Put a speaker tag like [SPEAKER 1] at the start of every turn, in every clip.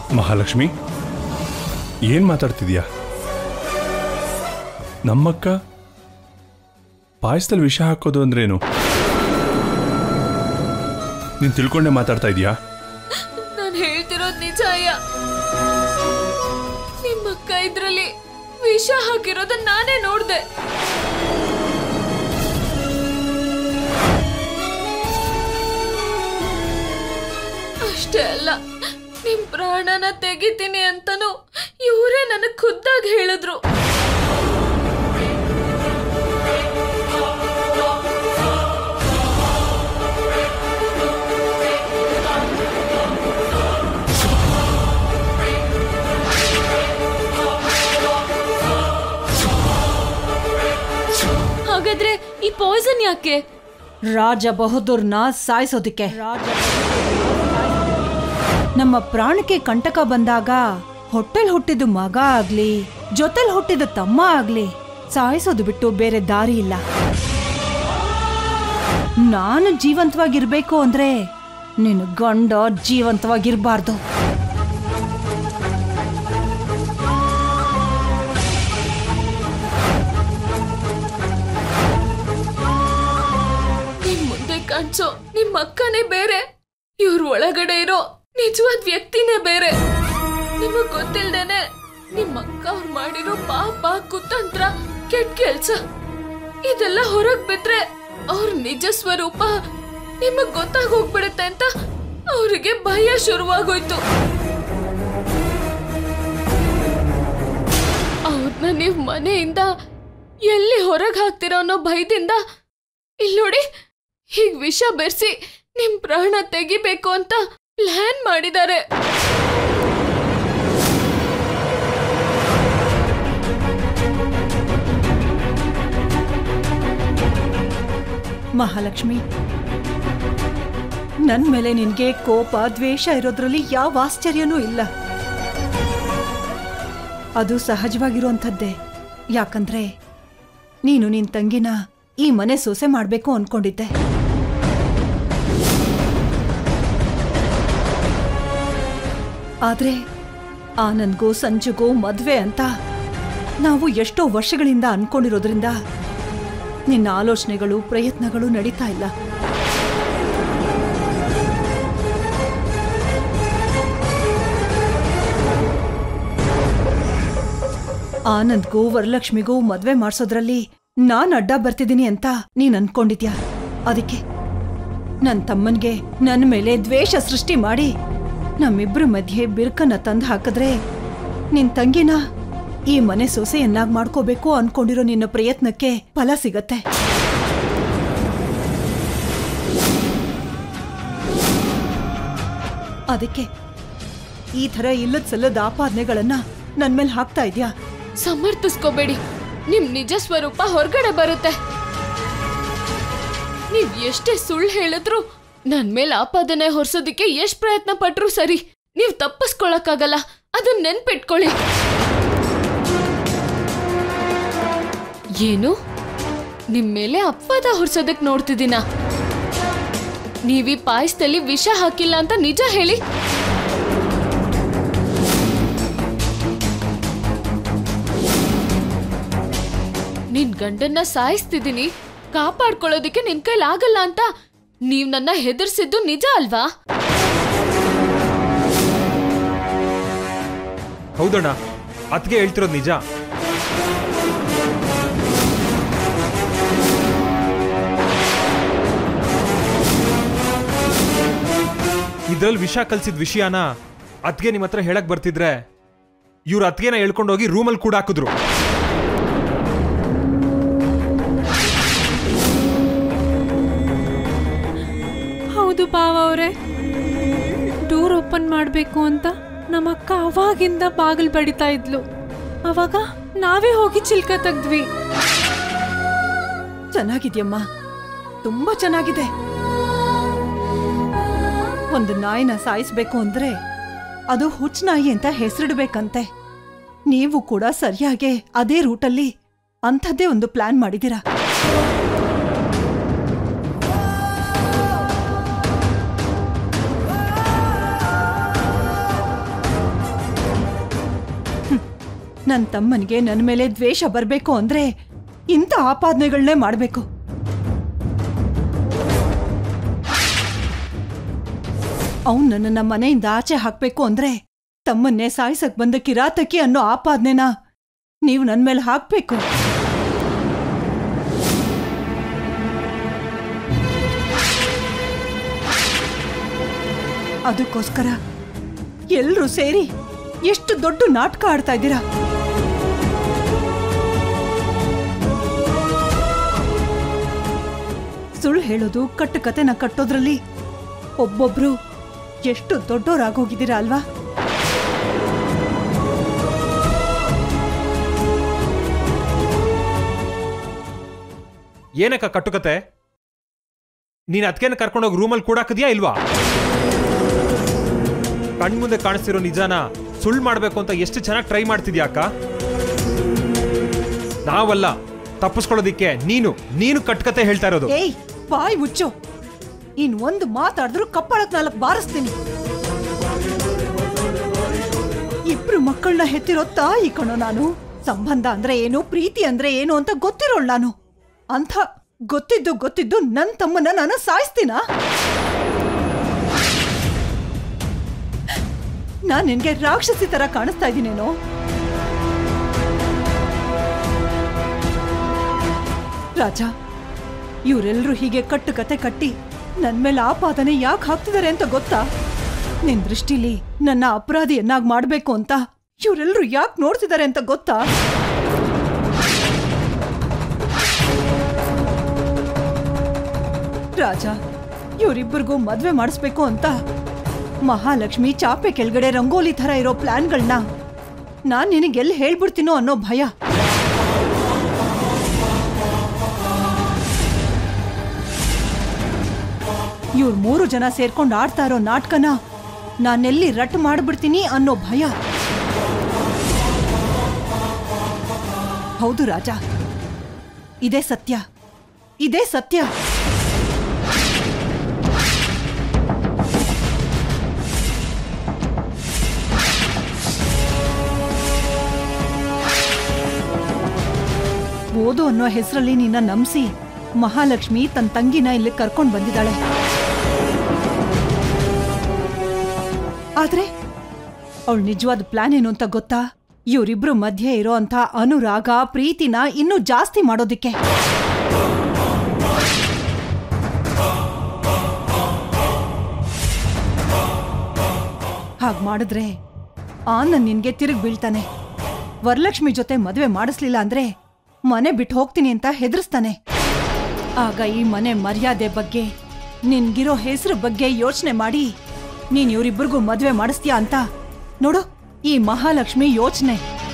[SPEAKER 1] ಮಹಾಲಕ್ಷ್ಮಿ ಏನ್ ಮಾತಾಡ್ತಿದ್ಯಾ ನಮ್ಮಕ್ಕ ಪಾಯಸದಲ್ಲಿ ವಿಷ ಹಾಕೋದು ಅಂದ್ರೇನು ನೀನ್ ತಿಳ್ಕೊಂಡೆ ಮಾತಾಡ್ತಾ ಇದೀಯಾ
[SPEAKER 2] ನಾನು ಹೇಳ್ತಿರೋದ್ ನಿಜ ಅಯ್ಯ ನಿಮ್ಮಕ್ಕ ಇದ್ರಲ್ಲಿ ವಿಷ ಹಾಕಿರೋದನ್ನ ನಾನೇ ನೋಡ್ದೆ ಅಷ್ಟೇ ಅಲ್ಲ ನಿಮ್ ಪ್ರಾಣನ ತೆಗಿತೀನಿ ಅಂತನೂ ಇವರೇ ನನಗ್ ಖುದ್ದಾಗಿ ಹೇಳಿದ್ರು ಹಾಗಾದ್ರೆ ಈ ಪಾಯ್ಸನ್ ಯಾಕೆ
[SPEAKER 3] ರಾಜ ಬಹದ್ದೂರ್ನ ಸಾಯಿಸೋದಿಕ್ಕೆ ನಮ್ಮ ಪ್ರಾಣಕ್ಕೆ ಕಂಟಕ ಬಂದಾಗ ಹೊಟ್ಟೆಲ್ ಹುಟ್ಟಿದ ಮಗ ಆಗ್ಲಿ ಜೊತೆಲ್ ಹುಟ್ಟಿದ ತಮ್ಮ ಆಗ್ಲಿ ಸಾಯಿಸೋದು ಬಿಟ್ಟು ಬೇರೆ ದಾರಿ ಇಲ್ಲ ನಾನು ಜೀವಂತವಾಗಿರ್ಬೇಕು ಅಂದ್ರೆ ನಿನ್ನ ಗಂಡ ಜೀವಂತವಾಗಿರ್ಬಾರ್ದು
[SPEAKER 2] ನಿಮ್ ಮುಂದೆ ಕಾಣಿಸೋ ನಿಮ್ ಅಕ್ಕನೇ ಬೇರೆ ಇವ್ರ ಒಳಗಡೆ ಇರೋ ನಿಜವಾದ ವ್ಯಕ್ತಿನೇ ಬೇರೆ ನಿಮಗ್ ಗೊತ್ತಿಲ್ದೇನೆ ನಿಮ್ ಅಕ್ಕ ಅವ್ರು ಮಾಡಿರೋ ಪಾಪ ಕುತಂತ್ರ ಕೆಟ್ಟ ಕೆಲ್ಸ ಇದೆಲ್ಲ ಹೊರಗ್ ಬಿದ್ರೆ ಅವ್ರ ನಿಜ ಸ್ವರೂಪ ನಿಮಗ್ ಗೊತ್ತಾಗ್ ಹೋಗ್ಬಿಡುತ್ತೆ ಅಂತ ಅವರಿಗೆ ಭಯ ಶುರುವಾಗೋಯ್ತು ಅವ್ರನ್ನ ನೀವ್ ಮನೆಯಿಂದ ಎಲ್ಲಿ ಹೊರಗ್ ಹಾಕ್ತಿರೋ ಅನ್ನೋ ಭಯದಿಂದ ಇಲ್ ನೋಡಿ ಹೀಗ್ ವಿಷ ಬೆರೆಸಿ ನಿಮ್ ಪ್ರಾಣ ತೆಗಿಬೇಕು ಅಂತ ಪ್ಲಾನ್ ಮಾಡಿದ್ದಾರೆ
[SPEAKER 3] ಮಹಾಲಕ್ಷ್ಮಿ ನನ್ ಮೇಲೆ ನಿನ್ಗೆ ಕೋಪ ದ್ವೇಷ ಇರೋದ್ರಲ್ಲಿ ಯಾವ ಆಶ್ಚರ್ಯನೂ ಇಲ್ಲ ಅದು ಸಹಜವಾಗಿರುವಂಥದ್ದೇ ಯಾಕಂದ್ರೆ ನೀನು ನಿನ್ ತಂಗಿನ ಈ ಮನೆ ಸೊಸೆ ಮಾಡ್ಬೇಕು ಅನ್ಕೊಂಡಿದ್ದೆ ಆದ್ರೆ ಆನಂದ್ಗೂ ಸಂಜುಗೂ ಮದ್ವೆ ಅಂತ ನಾವು ಎಷ್ಟೋ ವರ್ಷಗಳಿಂದ ಅನ್ಕೊಂಡಿರೋದ್ರಿಂದ ನಿನ್ನ ಆಲೋಚನೆಗಳು ಪ್ರಯತ್ನಗಳು ನಡೀತಾ ಇಲ್ಲ ಆನಂದ್ಗೂ ವರಲಕ್ಷ್ಮಿಗೂ ಮದ್ವೆ ಮಾಡ್ಸೋದ್ರಲ್ಲಿ ನಾನ್ ಅಡ್ಡ ಬರ್ತಿದ್ದೀನಿ ಅಂತ ನೀನ್ ಅನ್ಕೊಂಡಿದ್ಯಾ ಅದಕ್ಕೆ ನನ್ ತಮ್ಮನ್ಗೆ ನನ್ ಮೇಲೆ ದ್ವೇಷ ಸೃಷ್ಟಿ ಮಾಡಿ ನಮ್ಮಿಬ್ರ ಮಧ್ಯೆ ಬಿರುಕನ್ನ ತಂದು ಹಾಕಿದ್ರೆ ನಿನ್ ತಂಗಿನ ಈ ಮನೆ ಸೊಸೆಯನ್ನಾಗ್ ಮಾಡ್ಕೋಬೇಕು ಅನ್ಕೊಂಡಿರೋ ನಿನ್ನ ಪ್ರಯತ್ನಕ್ಕೆ ಫಲ ಸಿಗತ್ತೆ ಅದಕ್ಕೆ ಈ ಥರ ಇಲ್ಲದ ಸಲ್ಲದ ಆಪಾದನೆಗಳನ್ನ ನನ್ ಮೇಲೆ ಹಾಕ್ತಾ ಇದ್ಯಾ
[SPEAKER 2] ಸಮರ್ಥಿಸ್ಕೋಬೇಡಿ ನಿಮ್ ನಿಜ ಸ್ವರೂಪ ಹೊರಗಡೆ ಬರುತ್ತೆ ನೀವ್ ಎಷ್ಟೇ ಸುಳ್ಳು ಹೇಳಿದ್ರು ನನ್ ಮೇಲೆ ಆಪಾದನೆ ಹೊರ್ಸೋದಿಕ್ಕೆ ಎಷ್ಟ್ ಪ್ರಯತ್ನ ಪಟ್ರು ಸರಿ ನೀವ್ ತಪ್ಪಿಸ್ಕೊಳಕ್ಕಾಗಲ್ಲ ಅದನ್ನ ನೆನ್ಪಿಟ್ಕೊಳ್ಳಿ ಏನು ನಿಮ್ ಮೇಲೆ ಅಪವಾದ ಹೊರ್ಸೋದಕ್ ನೋಡ್ತಿದ್ದೀನ ನೀವೀ ಪಾಯಸದಲ್ಲಿ ವಿಷ ಹಾಕಿಲ್ಲ ಅಂತ ನಿಜ ಹೇಳಿ ನಿನ್ ಗಂಡನ್ನ ಸಾಯಿಸ್ತಿದ್ದೀನಿ ಕಾಪಾಡ್ಕೊಳ್ಳೋದಿಕ್ಕೆ ನಿನ್ ಕೈಲಿ ಆಗಲ್ಲ ಅಂತ ನೀವ್ ನನ್ನ ಹೆದರ್ಸಿದ್ದು ನಿಜ ಅಲ್ವಾ
[SPEAKER 4] ಹೌದಣ್ಣ ಅತ್ಗೆ ಹೇಳ್ತಿರೋದು ನಿಜ ಇದ್ರಲ್ಲಿ ವಿಷ ಕಲ್ಸಿದ ವಿಷಯನ ಅತ್ಗೆ ನಿಮ್ಮ ಹತ್ರ ಹೇಳಕ್ ಬರ್ತಿದ್ರೆ ಇವ್ರ ಅತ್ಗೆನ ಹೇಳ್ಕೊಂಡೋಗಿ ರೂಮಲ್ಲಿ ಕೂಡ ಹಾಕಿದ್ರು
[SPEAKER 5] ಹೌದು ಬಾವ ಅವರೇ ಡೋರ್ ಓಪನ್ ಮಾಡಬೇಕು ಅಂತ ನಮ್ಮ ಅಕ್ಕ ಅವಾಗಿಂದ ಬಾಗಿಲು ಬಡಿತಾ ಇದ್ಲು ಅವಾಗ ನಾವೇ ಹೋಗಿ ಚಿಲ್ಕ ತೆಗ್ದ್ವಿ
[SPEAKER 3] ಚೆನ್ನಾಗಿದ್ಯಮ್ಮ ತುಂಬಾ ಚೆನ್ನಾಗಿದೆ ಒಂದು ನಾಯಿನ ಸಾಯಿಸ್ಬೇಕು ಅಂದ್ರೆ ಅದು ಹುಚ್ಚ ನಾಯಿ ಅಂತ ಹೆಸರಿಡ್ಬೇಕಂತೆ ನೀವು ಕೂಡ ಸರಿಯಾಗಿ ಅದೇ ರೂಟಲ್ಲಿ ಅಂಥದ್ದೇ ಒಂದು ಪ್ಲಾನ್ ಮಾಡಿದ್ದೀರಾ ನನ್ನ ತಮ್ಮನಿಗೆ ನನ್ನ ಮೇಲೆ ದ್ವೇಷ ಬರಬೇಕು ಅಂದ್ರೆ ಇಂಥ ಆಪಾದನೆಗಳನ್ನೇ ಮಾಡಬೇಕು ಅವನು ನನ್ನನ್ನ ಮನೆಯಿಂದ ಆಚೆ ಹಾಕ್ಬೇಕು ಅಂದ್ರೆ ತಮ್ಮನ್ನೇ ಸಾಯಿಸಕ್ ಬಂದ ಕಿರಾತಕಿ ಅನ್ನೋ ಆಪಾದನೆನ ನೀವು ನನ್ನ ಮೇಲೆ ಹಾಕ್ಬೇಕು ಅದಕ್ಕೋಸ್ಕರ ಎಲ್ರೂ ಸೇರಿ ಎಷ್ಟು ದೊಡ್ಡ ನಾಟಕ ಆಡ್ತಾ ಇದ್ದೀರಾ ಸುಳ್ಳು ಹೇಳೋದು ಕಟ್ಟು ಕತೆನ ಕಟ್ಟೋದ್ರಲ್ಲಿ ಒಬ್ಬೊಬ್ರು ಎಷ್ಟು ದೊಡ್ಡೋರಾಗೋಗಿದ್ದೀರಾ ಅಲ್ವಾ
[SPEAKER 4] ಏನಕ್ಕ ಕಟ್ಟುಕತೆ ನೀನ್ ಅದಕ್ಕೇನ ಕರ್ಕೊಂಡೋಗಿ ರೂಮಲ್ಲಿ ಕೂಡಾಕದ್ಯಾ ಇಲ್ವಾ ಕಣ್ಮುಂದೆ ಕಾಣಿಸ್ತಿರೋ ನಿಜಾನ ಸುಳ್ಳು ಮಾಡ್ಬೇಕು ಅಂತ ಎಷ್ಟು ಚೆನ್ನಾಗಿ ಟ್ರೈ ಮಾಡ್ತಿದ್ಯಾ ಅಕ್ಕ ನಾವಲ್ಲ ತಪ್ಪಿಸ್ಕೊಳ್ಳೋದಿಕ್ಕೆ ನೀನು ನೀನು ಕಟ್ಕತೆ ಹೇಳ್ತಾ ಇರೋದು
[SPEAKER 3] ಏಯ್ ಬಾಯ್ ಮುಚ್ಚು ಇನ್ ಒಂದು ಮಾತಾಡಿದ್ರು ಕಪ್ಪಳಕ್ ನಾಲ್ಕು ಬಾರಿಸ್ತೀನಿ ಇಬ್ರು ಮಕ್ಕಳನ್ನ ಹೆತ್ತಿರೋ ತಾಯಿ ಕಣೋ ನಾನು ಸಂಬಂಧ ಅಂದ್ರೆ ಏನು ಪ್ರೀತಿ ಅಂದ್ರೆ ಏನು ಅಂತ ಗೊತ್ತಿರೋಳ್ ನಾನು ಅಂಥ ಗೊತ್ತಿದ್ದು ಗೊತ್ತಿದ್ದು ನನ್ ತಮ್ಮನ್ನ ನಾನು ಸಾಯಿಸ್ತೀನ ನಾನ್ ನಿನ್ಗೆ ರಾಕ್ಷಸಿ ತರ ಕಾಣಿಸ್ತಾ ಇದ್ದೀನೇನೋ ರಾಜ ಇವರೆಲ್ಲರೂ ಹೀಗೆ ಕಟ್ಟು ಕತೆ ಕಟ್ಟಿ ನನ್ ಮೇಲೆ ಆಪಾದನೆ ಯಾಕೆ ಹಾಕ್ತಿದ್ದಾರೆ ಅಂತ ಗೊತ್ತಾ ನಿನ್ ದೃಷ್ಟಿಲಿ ನನ್ನ ಅಪರಾಧಿಯನ್ನಾಗ್ ಮಾಡ್ಬೇಕು ಅಂತ ಇವರೆಲ್ಲರೂ ಯಾಕೆ ನೋಡ್ತಿದ್ದಾರೆ ಅಂತ ಗೊತ್ತಾ ರಾಜ ಇವರಿಬ್ಬರಿಗೂ ಮದ್ವೆ ಮಾಡಿಸ್ಬೇಕು ಅಂತ ಮಹಾಲಕ್ಷ್ಮಿ ಚಾಪೆ ಕೆಳಗಡೆ ರಂಗೋಲಿ ಥರ ಇರೋ ಪ್ಲಾನ್ಗಳನ್ನ ನಾನ್ ನಿನಗೆಲ್ಲಿ ಹೇಳ್ಬಿಡ್ತೀನೋ ಅನ್ನೋ ಭಯ ಇವ್ರು ಮೂರು ಜನ ಸೇರ್ಕೊಂಡು ಆಡ್ತಾ ಇರೋ ನಾಟಕನ ನಾನೆಲ್ಲಿ ರಟ್ ಮಾಡ್ಬಿಡ್ತೀನಿ ಅನ್ನೋ ಭಯ ಹೌದು ರಾಜ ಇದೇ ಸತ್ಯ ಇದೇ ಸತ್ಯ ಓದು ಅನ್ನೋ ಹೆಸರಲ್ಲಿ ನಿನ್ನ ನಂಬಿಸಿ ಮಹಾಲಕ್ಷ್ಮಿ ತನ್ನ ತಂಗಿನ ಇಲ್ಲಿ ಕರ್ಕೊಂಡು ಬಂದಿದ್ದಾಳೆ ಆದ್ರೆ ಅವಳ ನಿಜವಾದ ಪ್ಲಾನ್ ಏನು ಅಂತ ಗೊತ್ತಾ ಇವರಿಬ್ರು ಮಧ್ಯೆ ಇರೋ ಅಂತ ಅನುರಾಗ ಪ್ರೀತಿನ ಇನ್ನೂ ಜಾಸ್ತಿ ಮಾಡೋದಿಕ್ಕೆ ಹಾಗ್ ಮಾಡಿದ್ರೆ ಆನಂದ್ ನಿನ್ಗೆ ತಿರುಗಿ ಬೀಳ್ತಾನೆ ವರಲಕ್ಷ್ಮಿ ಜೊತೆ ಮದುವೆ ಮಾಡಿಸ್ಲಿಲ್ಲ ಅಂದ್ರೆ ಮನೆ ಬಿಟ್ಟು ಹೋಗ್ತೀನಿ ಅಂತ ಹೆದರ್ಸ್ತಾನೆ ಆಗ ಈ ಮನೆ ಮರ್ಯಾದೆ ಬಗ್ಗೆ ನಿನ್ಗಿರೋ ಹೆಸರು ಬಗ್ಗೆ ಯೋಚನೆ ಮಾಡಿ ನೀನ್ ಇವರಿಬ್ಬರಿಗೂ ಮದ್ವೆ ಮಾಡಿಸ್ತೀಯಾ ಅಂತ ನೋಡು ಈ ಮಹಾಲಕ್ಷ್ಮಿ ಯೋಚನೆ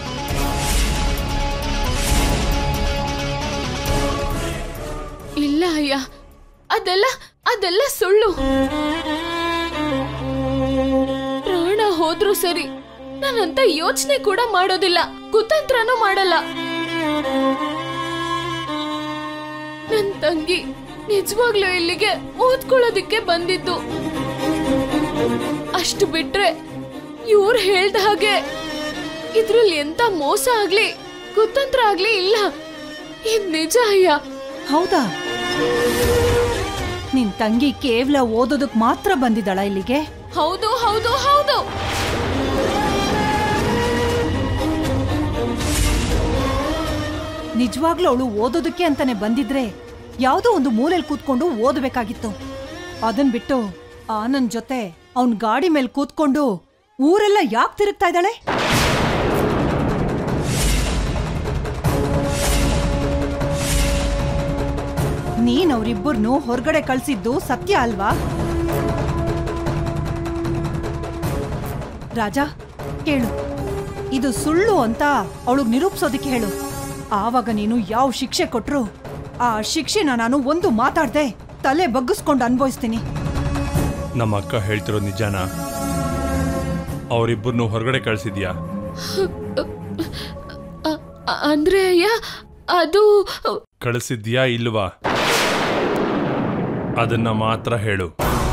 [SPEAKER 2] ಇಲ್ಲ ಅಯ್ಯ ಅದೆಲ್ಲ ಅದೆಲ್ಲ ಸುಳ್ಳು ಪ್ರಾಣ ಹೋದ್ರು ಸರಿ ನಾನಂತ ಯೋಚನೆ ಕೂಡ ಮಾಡೋದಿಲ್ಲ ಕುತಂತ್ರನೂ ಮಾಡಲ್ಲ ನನ್ ತಂಗಿ ನಿಜವಾಗ್ಲೂ ಇಲ್ಲಿಗೆ ಓದ್ಕೊಳ್ಳೋದಿಕ್ಕೆ ಬಂದಿದ್ದು ಅಷ್ಟು ಬಿಟ್ರೆ ಇವ್ರು ಹೇಳ್ದ ಹಾಗೆ ಇದ್ರಲ್ಲಿ ಎಂತ ಮೋಸ ಆಗ್ಲಿ ಕುತಂತ್ರ ಆಗ್ಲಿ ಇಲ್ಲ ಇದ್ ನಿಜ ಅಯ್ಯ
[SPEAKER 3] ಹೌದಾ ನಿನ್ ತಂಗಿ ಕೇವಲ ಓದೋದಕ್ ಮಾತ್ರ ಬಂದಿದ್ದಾಳ ಇಲ್ಲಿಗೆ
[SPEAKER 2] ಹೌದು ಹೌದು ಹೌದು
[SPEAKER 3] ನಿಜವಾಗ್ಲೂ ಅವಳು ಓದೋದಕ್ಕೆ ಅಂತಾನೆ ಬಂದಿದ್ರೆ ಯಾವುದೋ ಒಂದು ಮೂಲೆಯಲ್ಲಿ ಕೂತ್ಕೊಂಡು ಓದಬೇಕಾಗಿತ್ತು ಅದನ್ ಬಿಟ್ಟು ಆನಂದ್ ಜೊತೆ ಅವನ್ ಗಾಡಿ ಮೇಲೆ ಕೂತ್ಕೊಂಡು ಊರೆಲ್ಲ ಯಾಕೆ ತಿರುಗ್ತಾ ಇದ್ದಾಳೆ ನೀನ್ ಅವ್ರಿಬ್ಬರನ್ನು ಹೊರಗಡೆ ಕಳ್ಸಿದ್ದು ಸತ್ಯ ಅಲ್ವಾ ರಾಜ ಕೇಳು ಇದು ಸುಳ್ಳು ಅಂತ ಅವಳಿಗೆ ನಿರೂಪಿಸೋದಿಕ್ಕೆ ಹೇಳು ಆವಾಗ ನೀನು ಯಾವ ಶಿಕ್ಷೆ ಕೊಟ್ರು ಆ ಶಿಕ್ಷೆನ ನಾನು ಒಂದು ಮಾತಾಡ್ದೆ ತಲೆ ಬಗ್ಗಿಸ್ಕೊಂಡು ಅನ್ಭವಿಸ್ತೀನಿ
[SPEAKER 1] ನಮ್ಮ ಅಕ್ಕ ಹೇಳ್ತಿರೋ ನಿಜಾನ ಅವರಿಬ್ಬರನ್ನು ಹೊರಗಡೆ ಕಳ್ಸಿದ್ಯಾ
[SPEAKER 2] ಅ- ಅ- ಅಂದ್ರೆ ಅಯ್ಯ ಅದು
[SPEAKER 1] ಕಳಿಸಿದ್ಯಾ ಇಲ್ವಾ ಅದನ್ನ ಮಾತ್ರ ಹೇಳು